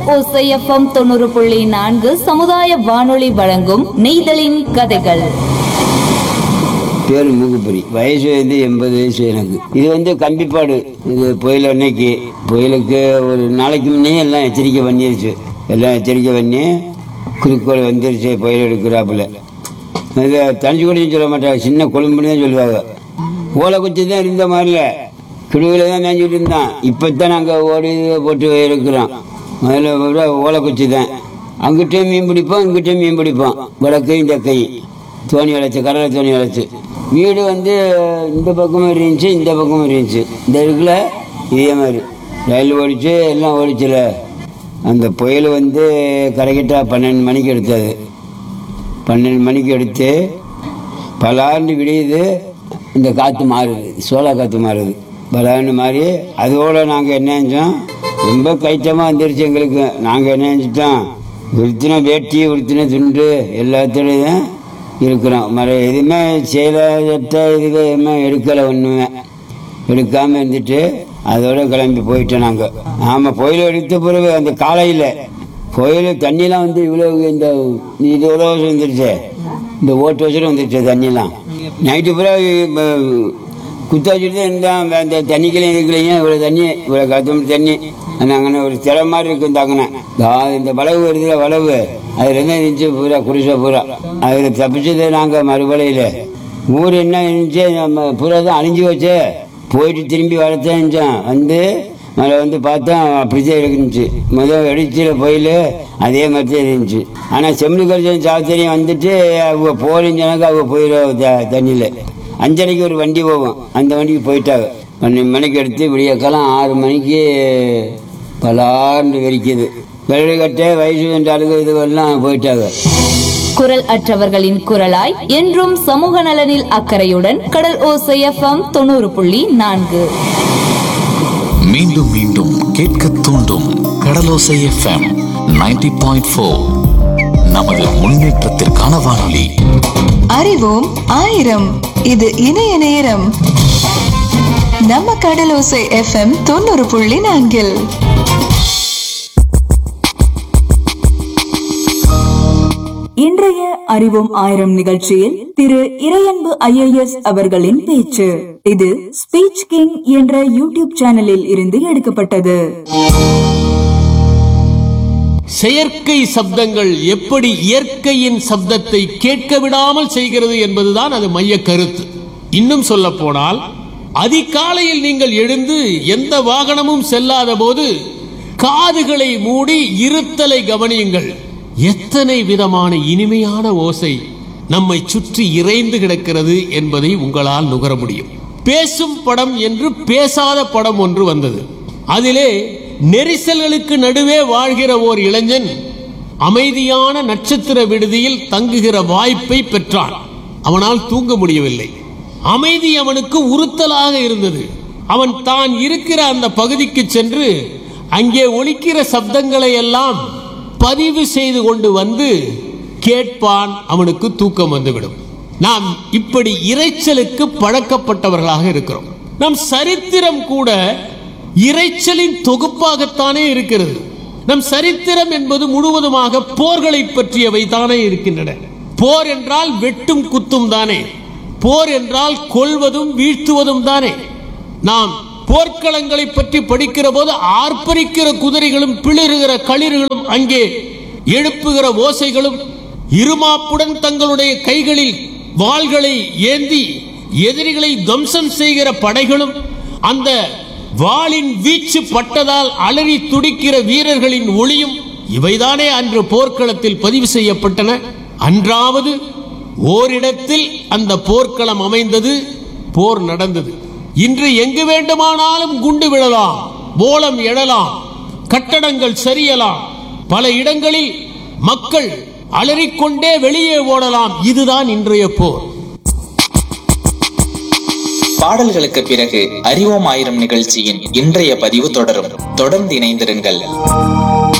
ஓசைஎஃப்எம் தொண்ணூறு புள்ளி நான்கு சமுதாய வானொலி வழங்கும் நெய்தலின் கதைகள் பேர் மூக்குப்பொறி வயசு வந்து எண்பது வயசு எனக்கு இது வந்து கம்பிப்பாடு இது புயல் அன்னைக்கு புயலுக்கு ஒரு நாளைக்கு முன்னே எல்லாம் எச்சரிக்கை பண்ணிருச்சு எல்லாம் எச்சரிக்கை பண்ணி குறிக்கோள் வந்துருச்சு புயல் எடுக்கிறாப்புல இது தனிச்சு குடிச்சு சொல்ல மாட்டாங்க சின்ன கொழும்புன்னு தான் சொல்லுவாங்க ஓலை குச்சி தான் இருந்த மாதிரில கிடுவில் தான் மேய்ஞ்சிட்டு இருந்தான் இப்போ தான் நாங்கள் ஓடி போட்டு இருக்கிறோம் முதல்ல விட ஓலை குச்சி தான் அங்கிட்டையும் மீன் பிடிப்போம் இங்கிட்டையும் மீன் பிடிப்போம் வடக்கையும் தெக்கையும் தோணி வளைச்சு கடலை தோணி வளைச்சு வீடு வந்து இந்த பக்கமும் இருந்துச்சு இந்த பக்கமும் இருந்துச்சு இந்த இருக்குல்ல இதே மாதிரி ரயில் ஓடிச்சு எல்லாம் ஓடிச்சுல அந்த புயல் வந்து கரெக்டாக பன்னெண்டு மணிக்கு எடுத்தது பன்னெண்டு மணிக்கு எடுத்து பலாண்டு விடியுது இந்த காற்று மாறுது சோளா காற்று மாறுது பலாண்டு மாறி அதோட நாங்கள் என்ன செஞ்சோம் ரொம்ப கைத்தமாக வந்துருச்சு எங்களுக்கு நாங்கள் என்ன செஞ்சிட்டோம் உடுத்தின வேட்டி உடுத்தின துண்டு எல்லாத்துலேயும் இருக்கிறோம் மற எதுவுமே சேலை சட்டை இது எதுவுமே எடுக்கலை ஒன்றுமே எடுக்காமல் இருந்துட்டு அதோட கிளம்பி போயிட்டோம் நாங்கள் ஆமாம் புயல் எடுத்த பிறகு அந்த காலையில் புயல் தண்ணிலாம் வந்து இவ்வளோ இந்த இது இவ்வளோ வந்துருச்சு இந்த ஓட்டு வச்சுட்டு வந்துருச்சு தண்ணிலாம் நைட்டு பூரா குத்த வச்சுட்டு தான் இருந்தான் அந்த தண்ணிக்கெல்லாம் இருக்கலைங்க இவ்வளோ தண்ணி இவ்வளோ கத்தம் தண்ணி அந்த அங்கே ஒரு சிலை மாதிரி இருக்கும் தாங்கண்ணே இந்த வளவு வருதுல வளவு அதில் என்ன இருந்துச்சு பூரா குடிசை பூரா அதில் தப்பிச்சது நாங்கள் மறுபலையில் ஊர் என்ன இருந்துச்சு நம்ம பூரா தான் அழிஞ்சு வச்சு போயிட்டு திரும்பி வரத்தான் இருந்துச்சோம் வந்து மழை வந்து பார்த்தா அப்படிதான் இருந்துச்சு முதல் வெடிச்சில போயில் அதே மாதிரி தான் இருந்துச்சு ஆனால் செம்மணி கரிசன் சாத்திரியம் வந்துட்டு அவங்க போறீங்க அவங்க போயிடும் தண்ணியில் அஞ்சரைக்கு ஒரு வண்டி போகும் அந்த வண்டிக்கு போயிட்டாங்க பன்னெண்டு மணிக்கு எடுத்து விடியக்காலம் ஆறு மணிக்கு பலாண்டு வெறிக்குது வெள்ளை கட்டை வயசு வென்றாளுங்க இதுவெல்லாம் போயிட்டாங்க குரல் அற்றவர்களின் குரலாய் என்றும் சமூக நலனில் அக்கறையுடன் கடல் ஓசை எஃப்எம் தொண்ணூறு புள்ளி நான்கு மீண்டும் மீண்டும் கேட்க தூண்டும் கடலோசை எஃப்எம் 90.4 பாயிண்ட் நமது முன்னேற்றத்திற்கான வானொலி அறிவோம் ஆயிரம் இது இணைய நேரம் நம்ம கடலோசை எஃப்எம் தொண்ணூறு புள்ளி நான்கில் இன்றைய அறிவோம் ஆயிரம் நிகழ்ச்சியில் திரு இறையன்பு ஐஏஎஸ் அவர்களின் பேச்சு இது ஸ்பீச் கிங் என்ற யூடியூப் சேனலில் இருந்து எடுக்கப்பட்டது செயற்கை சப்தங்கள் எப்படி இயற்கையின் சப்தத்தை கேட்க விடாமல் செய்கிறது என்பதுதான் அது மைய கருத்து இன்னும் சொல்ல போனால் அதிகாலையில் நீங்கள் எழுந்து எந்த வாகனமும் செல்லாத போது காதுகளை மூடி இருத்தலை கவனியுங்கள் எத்தனை விதமான இனிமையான ஓசை நம்மை சுற்றி இறைந்து கிடக்கிறது என்பதை உங்களால் நுகர முடியும் பேசும் படம் என்று பேசாத படம் ஒன்று வந்தது அதிலே நெரிசல்களுக்கு நடுவே வாழ்கிற ஓர் இளைஞன் அமைதியான நட்சத்திர விடுதியில் தங்குகிற வாய்ப்பை பெற்றான் அவனால் தூங்க முடியவில்லை அமைதி அவனுக்கு உறுத்தலாக இருந்தது அவன் தான் இருக்கிற அந்த பகுதிக்கு சென்று அங்கே ஒலிக்கிற சப்தங்களை எல்லாம் பதிவு செய்து கொண்டு வந்து கேட்பான் அவனுக்கு தூக்கம் வந்துவிடும் நாம் இப்படி இரைச்சலுக்கு பழக்கப்பட்டவர்களாக இருக்கிறோம் நம் சரித்திரம் கூட இரைச்சலின் தொகுப்பாகத்தானே இருக்கிறது நம் சரித்திரம் என்பது முழுவதுமாக போர்களை பற்றியவை தானே இருக்கின்றன போர் என்றால் வெட்டும் குத்தும் தானே போர் என்றால் கொல்வதும் வீழ்த்துவதும் தானே நாம் போர்க்களங்களை பற்றி படிக்கிற போது ஆர்ப்பரிக்கிற குதிரைகளும் பிளிறுகிற களிர்களும் அங்கே எழுப்புகிற ஓசைகளும் இருமாப்புடன் தங்களுடைய கைகளில் வாள்களை ஏந்தி எதிரிகளை துவம்சம் செய்கிற படைகளும் அந்த வாளின் வீச்சு பட்டதால் அலறி துடிக்கிற வீரர்களின் ஒளியும் இவைதானே அன்று போர்க்களத்தில் பதிவு செய்யப்பட்டன அன்றாவது ஓரிடத்தில் அந்த போர்க்களம் அமைந்தது போர் நடந்தது இன்று எங்கு வேண்டுமானாலும் குண்டு விழலாம் போலம் எழலாம் கட்டடங்கள் சரியலாம் பல இடங்களில் மக்கள் அலறிக்கொண்டே வெளியே ஓடலாம் இதுதான் இன்றைய போர் பாடல்களுக்கு பிறகு அறிவோம் ஆயிரம் நிகழ்ச்சியின் இன்றைய பதிவு தொடரும் தொடர்ந்து இணைந்திருங்கள்